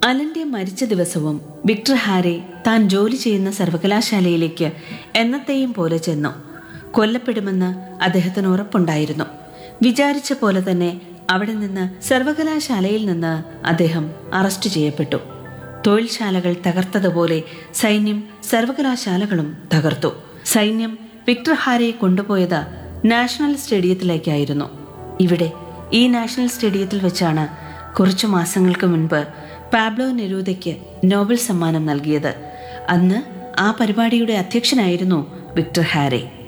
അലന്റെ മരിച്ച ദിവസവും വിക്ടർ ഹാരെ താൻ ജോലി ചെയ്യുന്ന സർവകലാശാലയിലേക്ക് എന്നത്തെയും പോലെ ചെന്നു കൊല്ലപ്പെടുമെന്ന് അദ്ദേഹത്തിന് ഉറപ്പുണ്ടായിരുന്നു വിചാരിച്ച പോലെ തന്നെ അവിടെ നിന്ന് സർവകലാശാലയിൽ നിന്ന് അദ്ദേഹം അറസ്റ്റ് ചെയ്യപ്പെട്ടു തൊഴിൽശാലകൾ തകർത്തതുപോലെ സൈന്യം സർവകലാശാലകളും തകർത്തു സൈന്യം വിക്ടർ ഹാരയെ കൊണ്ടുപോയത് നാഷണൽ സ്റ്റേഡിയത്തിലേക്കായിരുന്നു ഇവിടെ ഈ നാഷണൽ സ്റ്റേഡിയത്തിൽ വെച്ചാണ് കുറച്ചു മാസങ്ങൾക്ക് മുൻപ് പാബ്ലോ നെരൂദയ്ക്ക് നോബൽ സമ്മാനം നൽകിയത് അന്ന് ആ പരിപാടിയുടെ അധ്യക്ഷനായിരുന്നു വിക്ടർ ഹാരെ